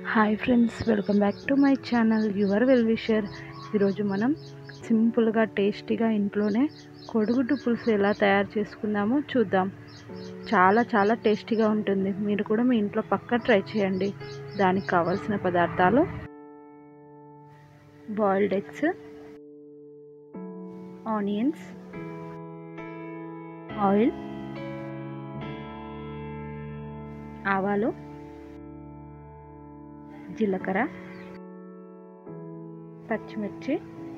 hi friends welcome back to my channel your well wisher ఈరోజు మనం సింపుల్గా టేస్టీగా ఇంట్లోనే కొడుగుడ్డు పులుసు ఎలా తయారు చేసుకుందామో చూద్దాం చాలా చాలా టేస్టీగా ఉంటుంది మీరు కూడా మీ ఇంట్లో పక్క ట్రై చేయండి దానికి కావాల్సిన పదార్థాలు బాయిల్డ్ ఎగ్స్ ఆనియన్స్ ఆయిల్ ఆవాలు జీలకర్ర పచ్చిమిర్చి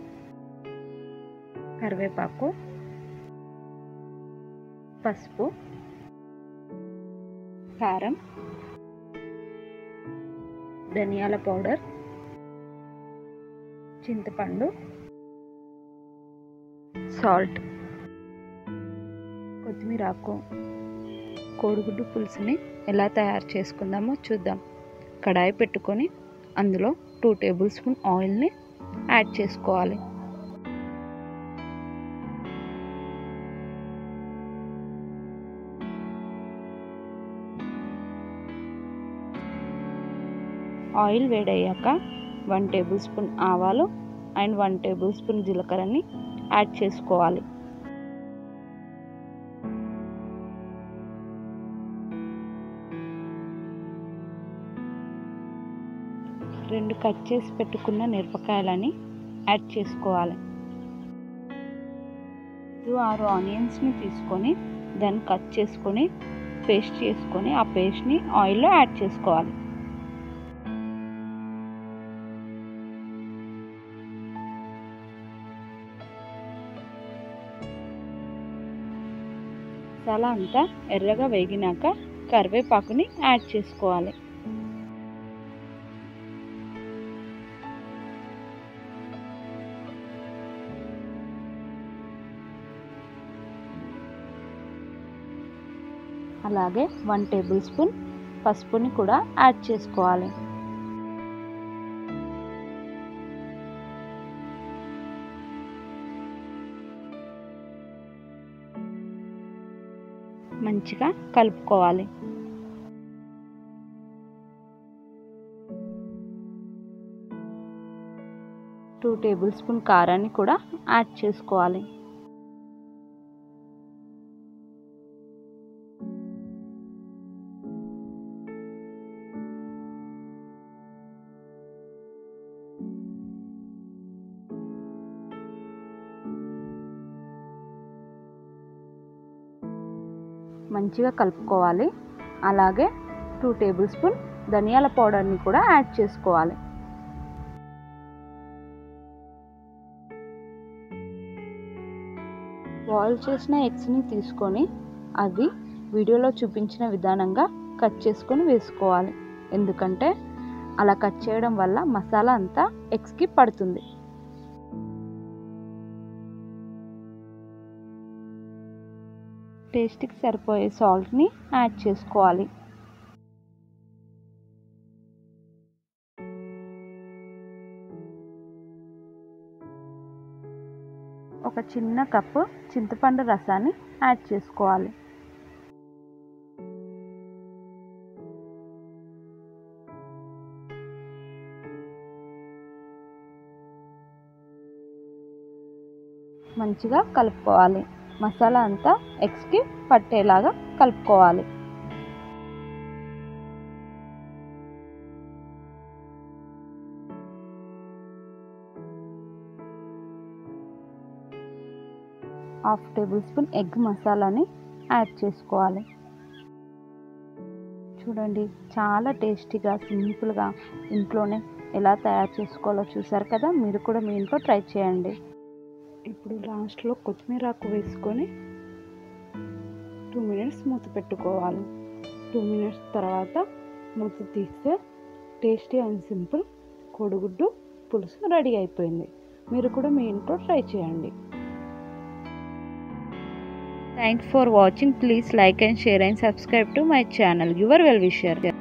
కరివేపాకు పసుపు కారం ధనియాల పౌడర్ చింతపండు సాల్ట్ కొత్తిమీర ఆకు కోడిగుడ్డు పులుసుని ఎలా తయారు చేసుకుందామో చూద్దాం కడాయి పెట్టుకొని అందులో టూ టేబుల్ స్పూన్ ఆయిల్ని యాడ్ చేసుకోవాలి ఆయిల్ వేడయ్యాక వన్ టేబుల్ స్పూన్ ఆవాలు అండ్ వన్ టేబుల్ స్పూన్ జీలకర్రని యాడ్ చేసుకోవాలి రెండు కట్ చేసి పెట్టుకున్న మిరపకాయలని యాడ్ చేసుకోవాలి ఐదు ఆరు ఆనియన్స్ని తీసుకొని దాన్ని కట్ చేసుకొని పేస్ట్ చేసుకొని ఆ పేస్ట్ని ఆయిల్లో యాడ్ చేసుకోవాలి మసాలా అంతా ఎర్రగా వేగినాక కరివేపాకుని యాడ్ చేసుకోవాలి అలాగే వన్ టేబుల్ స్పూన్ పసుపుని కూడా యాడ్ చేసుకోవాలి మంచిగా కలుపుకోవాలి టూ టేబుల్ స్పూన్ కారాన్ని కూడా యాడ్ చేసుకోవాలి మంచిగా కలుపుకోవాలి అలాగే టూ టేబుల్ స్పూన్ ధనియాల పౌడర్ని కూడా యాడ్ చేసుకోవాలి బాయిల్ చేసిన ఎగ్స్ని తీసుకొని అవి వీడియోలో చూపించిన విధానంగా కట్ చేసుకొని వేసుకోవాలి ఎందుకంటే అలా కట్ చేయడం వల్ల మసాలా అంతా ఎగ్స్కి పడుతుంది టేస్ట్కి సరిపోయే సాల్ట్ని యాడ్ చేసుకోవాలి ఒక చిన్న కప్పు చింతపండు రసాన్ని యాడ్ చేసుకోవాలి మంచిగా కలుపుకోవాలి మసాలా అంతా ఎగ్స్కి పట్టేలాగా కలుపుకోవాలి హాఫ్ టేబుల్ స్పూన్ ఎగ్ మసాలాని యాడ్ చేసుకోవాలి చూడండి చాలా టేస్టీగా సింపుల్గా ఇంట్లోనే ఎలా తయారు చేసుకోవాలో చూసారు కదా మీరు కూడా మీ ఇంట్లో ట్రై చేయండి ఇప్పుడు లాస్ట్లో కొత్తిమీర ఆకు వేసుకొని టూ మినిట్స్ మూత పెట్టుకోవాలి టూ మినిట్స్ తర్వాత మూత తీస్తే టేస్టీ అండ్ సింపుల్ కోడిగుడ్డు పులుసు రెడీ అయిపోయింది మీరు కూడా మీ ఇంట్లో ట్రై చేయండి thanks for watching please like and share and subscribe to my channel your well wisher